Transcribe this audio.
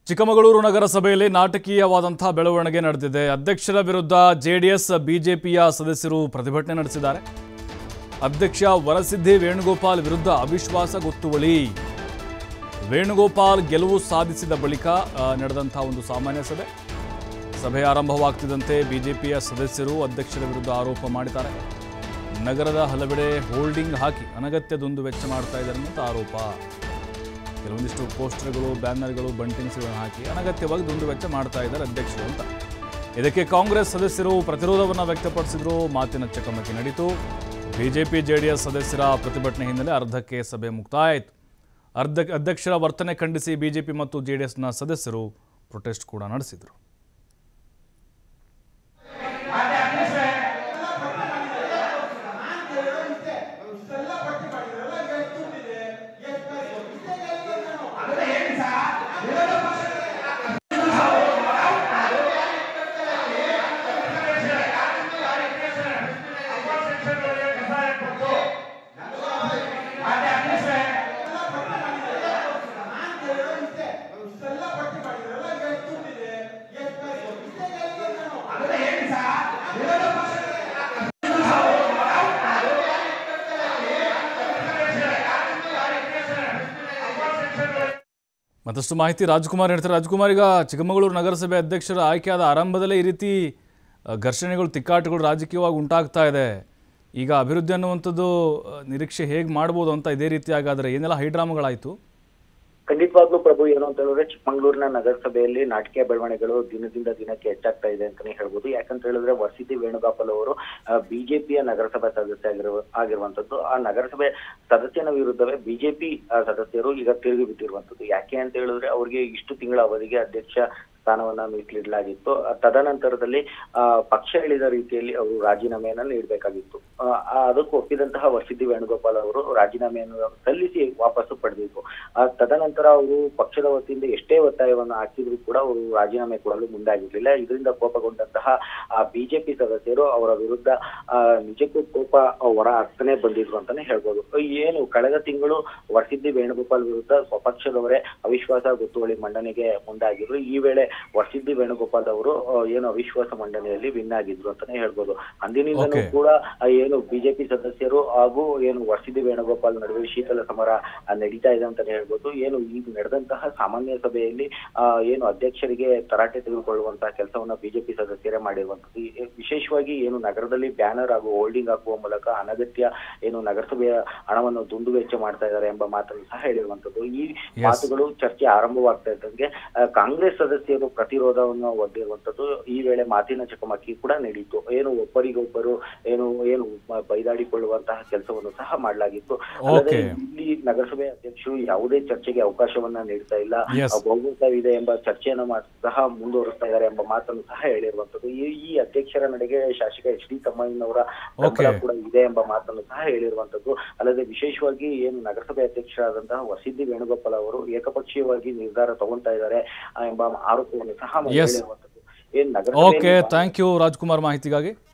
ಚಿಕ್ಕಮಗಳೂರು ನಗರಸಭೆಯಲ್ಲಿ ನಾಟಕೀಯವಾದಂತಹ ಬೆಳವಣಿಗೆ ನಡೆದಿದೆ ಅಧ್ಯಕ್ಷರ ವಿರುದ್ಧ ಜೆಡಿಎಸ್ ಬಿಜೆಪಿಯ ಸದಸ್ಯರು ಪ್ರತಿಭಟನೆ ನಡೆಸಿದ್ದಾರೆ ಅಧ್ಯಕ್ಷ ವರಸಿದ್ದಿ ವೇಣುಗೋಪಾಲ್ ವಿರುದ್ಧ ಅವಿಶ್ವಾಸ ಗೊತ್ತುವಳಿ ವೇಣುಗೋಪಾಲ್ ಗೆಲುವು ಸಾಧಿಸಿದ ಬಳಿಕ ಆ, ನಡೆದಂತಹ ಒಂದು ಸಾಮಾನ್ಯ ಸಭೆ ಸಭೆ ಆರಂಭವಾಗ್ತಿದ್ದಂತೆ ಬಿಜೆಪಿಯ ಸದಸ್ಯರು ಅಧ್ಯಕ್ಷರ ವಿರುದ್ಧ ಆರೋಪ ಮಾಡಿದ್ದಾರೆ ನಗರದ ಹಲವೆಡೆ ಹೋಲ್ಡಿಂಗ್ ಹಾಕಿ ಅನಗತ್ಯ ದುಂದು ವೆಚ್ಚ ಮಾಡ್ತಾ ಇದ್ದಾರೆ ಅಂತ ಆರೋಪ ಕೆಲವೊಂದಿಷ್ಟು ಪೋಸ್ಟರ್ಗಳು ಬ್ಯಾನರ್ಗಳು ಬಂಟಿಂಗ್ಸ್ಗಳನ್ನು ಹಾಕಿ ಅನಗತ್ಯವಾಗಿ ದುಂದು ವೆಚ್ಚ ಮಾಡ್ತಾ ಇದ್ದಾರೆ ಅಧ್ಯಕ್ಷರು ಅಂತ ಇದಕ್ಕೆ ಕಾಂಗ್ರೆಸ್ ಸದಸ್ಯರು ಪ್ರತಿರೋಧವನ್ನು ವ್ಯಕ್ತಪಡಿಸಿದ್ರು ಮಾತಿನ ಚಕಮಕಿ ನಡೀತು ಬಿಜೆಪಿ ಜೆಡಿಎಸ್ ಸದಸ್ಯರ ಪ್ರತಿಭಟನೆ ಹಿನ್ನೆಲೆ ಅರ್ಧಕ್ಕೆ ಸಭೆ ಮುಕ್ತಾಯ ಆಯಿತು ಅರ್ಧ ಅಧ್ಯಕ್ಷರ ವರ್ತನೆ ಖಂಡಿಸಿ ಬಿಜೆಪಿ ಮತ್ತು ಜೆಡಿಎಸ್ನ ಸದಸ್ಯರು ಪ್ರೊಟೆಸ್ಟ್ ಕೂಡ ನಡೆಸಿದರು ಮತ್ತಷ್ಟು ಮಾಹಿತಿ ರಾಜ್ಕುಮಾರ್ ಹೇಳ್ತಾರೆ ರಾಜ್ಕುಮಾರ್ ಈಗ ಚಿಕ್ಕಮಗಳೂರು ನಗರಸಭೆ ಅಧ್ಯಕ್ಷರ ಆಯ್ಕೆಯಾದ ಆರಂಭದಲ್ಲೇ ಈ ರೀತಿ ಅ, ಘರ್ಷಣೆಗಳು ತಿಕ್ಕಾಟಗಳು ರಾಜಕೀಯವಾಗಿ ಉಂಟಾಗ್ತಾ ಇದೆ ಈಗ ಅಭಿವೃದ್ಧಿ ಅನ್ನುವಂಥದ್ದು ಅ, ನಿರೀಕ್ಷೆ ಹೇಗೆ ಮಾಡ್ಬೋದು ಅಂತ ಇದೇ ರೀತಿ ಆಗಾದರೆ ಏನೆಲ್ಲ ಹೈಡ್ರಾಮಗಳಾಯಿತು ಖಂಡಿತವಾಗ್ಲೂ ಪ್ರಭು ಏನು ಅಂತ ಹೇಳಿದ್ರೆ ಚಿಕ್ಕಮಂಗ್ಳೂರಿನ ನಗರಸಭೆಯಲ್ಲಿ ನಾಟಕೀಯ ಬೆಳವಣಿಗೆಗಳು ದಿನದಿಂದ ದಿನಕ್ಕೆ ಹೆಚ್ಚಾಗ್ತಾ ಇದೆ ಅಂತಾನೆ ಹೇಳ್ಬೋದು ಯಾಕಂತ ಹೇಳಿದ್ರೆ ವಸತಿ ವೇಣುಗೋಪಾಲ್ ಅವರು ಬಿಜೆಪಿಯ ನಗರಸಭೆ ಸದಸ್ಯ ಆಗಿರುವ ಆಗಿರುವಂತದ್ದು ಆ ನಗರಸಭೆ ಸದಸ್ಯನ ವಿರುದ್ಧವೇ ಬಿಜೆಪಿ ಸದಸ್ಯರು ಈಗ ತಿರುಗಿ ಬಿಟ್ಟಿರುವಂತದ್ದು ಯಾಕೆ ಅಂತ ಹೇಳಿದ್ರೆ ಅವರಿಗೆ ಇಷ್ಟು ತಿಂಗಳ ಅವಧಿಗೆ ಅಧ್ಯಕ್ಷ ಸ್ಥಾನವನ್ನ ಮೀಸಲಿಡಲಾಗಿತ್ತು ಆ, ತದನಂತರದಲ್ಲಿ ಆ, ಪಕ್ಷ ಹೇಳಿದ ರೀತಿಯಲ್ಲಿ ಅವರು ರಾಜೀನಾಮೆಯನ್ನ ನೀಡಬೇಕಾಗಿತ್ತು ಆ, ಆ, ಅದಕ್ಕೂ ಒಪ್ಪಿದಂತಹ ವಸತಿ ವೇಣುಗೋಪಾಲ್ ಅವರು ರಾಜೀನಾಮೆಯನ್ನು ಸಲ್ಲಿಸಿ ವಾಪಸ್ಸು ಪಡೆದಿದ್ರು ಆ, ತದನಂತರ ಅವರು ಪಕ್ಷದ ವತಿಯಿಂದ ಎಷ್ಟೇ ಒತ್ತಾಯವನ್ನು ಹಾಕಿದ್ರು ಕೂಡ ಅವರು ರಾಜೀನಾಮೆ ಕೊಡಲು ಮುಂದಾಗಿರ್ಲಿಲ್ಲ ಇದರಿಂದ ಕೋಪಗೊಂಡಂತಹ ಬಿಜೆಪಿ ಸದಸ್ಯರು ಅವರ ವಿರುದ್ಧ ಆ, ನಿಜಕ್ಕೂ ಕೋಪ ಹೊರ ಹಾಕ್ತಾನೆ ಬಂದಿದ್ರು ಅಂತಾನೆ ಹೇಳ್ಬೋದು ಏನು ಕಳೆದ ತಿಂಗಳು ವರಸಿದ್ದಿ ವೇಣುಗೋಪಾಲ್ ವಿರುದ್ಧ ಸ್ವಪಕ್ಷದವರೇ ಅವಿಶ್ವಾಸ ಗೊತ್ತುವಳಿ ಮಂಡನೆಗೆ ಮುಂದಾಗಿದ್ರು ಈ ವೇಳೆ ವರಸಿದ್ದಿ ವೇಣುಗೋಪಾಲ್ ಅವರು ಆ, ಏನು ಅವಿಶ್ವಾಸ ಮಂಡನೆಯಲ್ಲಿ ವಿನ್ ಆಗಿದ್ರು ಅಂತಾನೆ ಹೇಳ್ಬೋದು ಅಂದಿನಿಂದಲೂ Okay. ಕೂಡ ಆ, ಏನು ಬಿಜೆಪಿ ಸದಸ್ಯರು ಹಾಗೂ ಏನು ವರಸಿದ್ದಿ ವೇಣುಗೋಪಾಲ್ ನಡುವೆ ಶೀತಲ ಸಮರ ಆ, ನಡೀತಾ ಇದೆ ಅಂತಾನೆ ಹೇಳ್ಬೋದು ಏನು ಈಗ ನಡೆದಂತಹ ಸಾಮಾನ್ಯ ಸಭೆಯಲ್ಲಿ ಆ, ಏನು ಅಧ್ಯಕ್ಷರಿಗೆ ತರಾಟೆ ತೆಗೆದುಕೊಳ್ಳುವಂತಹ ಕೆಲಸವನ್ನ ಬಿಜೆಪಿ ಸದಸ್ಯರೇ ಮಾಡಿರುವಂತದ್ದು ಈ- ವಿಶೇಷವಾಗಿ ಏನು ನಗರದಲ್ಲಿ ಬ್ಯಾನರ್ ಹಾಗೂ ಹೋಲ್ಡಿಂಗ್ ಹಾಕುವ ಮೂಲಕ ಅನಗತ್ಯ ಏನು ನಗರಸಭೆಯ ಹಣವನ್ನು ದುಂದು ವೆಚ್ಚ ಮಾಡ್ತಾ ಇದ್ದಾರೆ ಎಂಬ ಮಾತನ್ನು ಸಹ ಹೇಳಿರುವಂತದ್ದು ಈ ಮಾತುಗಳು ಚರ್ಚೆ ಆರಂಭವಾಗ್ತಾ ಇದ್ದಂಗೆ ಆ, ಕಾಂಗ್ರೆಸ್ ಸದಸ್ಯರು ಪ್ರತಿರೋಧವನ್ನು ಒಡ್ಡಿರುವಂತದ್ದು ಈ ವೇಳೆ ಮಾತಿನ ಚಕಮಕಿ ಕೂಡ ನಡೀತು ಏನು ಒಬ್ಬರಿಗೊಬ್ಬರು ಏನು ಏನು ಮ- ಬೈದಾಡಿಕೊಳ್ಳುವಂತಹ ಕೆಲಸವನ್ನು ಸಹ ಮಾಡಲಾಗಿತ್ತು ಅಲ್ಲದೆ Okay. ಇಲ್ಲಿ ನಗರಸಭೆ ಅಧ್ಯಕ್ಷರು ಯಾವುದೇ ಚರ್ಚೆಗೆ ಅವಕಾಶವನ್ನ ನೀಡ್ತಾ ಇಲ್ಲ Yes. ಆ, ಬಹುಮತವಿದೆ ಎಂಬ ಚರ್ಚೆಯನ್ನ ಮಾಡ್- ಸಹ ಮುಂದುವರಿಸ್ತಾ ಇದ್ದಾರೆ ಎಂಬ ಮಾತನ್ನು ಸಹ ಹೇಳಿರುವಂತದ್ದು ಈ ಈ ಅಧ್ಯಕ್ಷರ ನಡೆಗೆ ಶಾಸಕ ಎಚ್ ಡಿ ತಮ್ಮಯ್ಯನವರ ಬೆಂಬಲ Okay. ಕೂಡ ಇದೆ ಎಂಬ ಮಾತನ್ನು ಸಹ ಹೇಳಿರುವಂತದ್ದು ಅಲ್ಲದೆ ವಿಶೇಷವಾಗಿ ಏನು ನಗರಸಭೆ ಅಧ್ಯಕ್ಷರಾದಂತಹ ವಸಿದ್ದಿ ವೇಣುಗೋಪಾಲ್ ಅವರು ಏಕಪಕ್ಷೀಯವಾಗಿ ನಿರ್ಧಾರ ತಗೊಂತಾ ಇದ್ದಾರೆ ಆ, ಎಂಬ ಆರೋಪವನ್ನು ಸಹ Yes. ಹೇಳಿರುವಂತದ್ದು ಏನ್ ಓಕೆ ನಗರಸಭೆ ಥ್ಯಾಂಕ್ ಯು ರಾಜ್ಕುಮಾರ್ ಮಾಹಿತಿಗಾಗಿ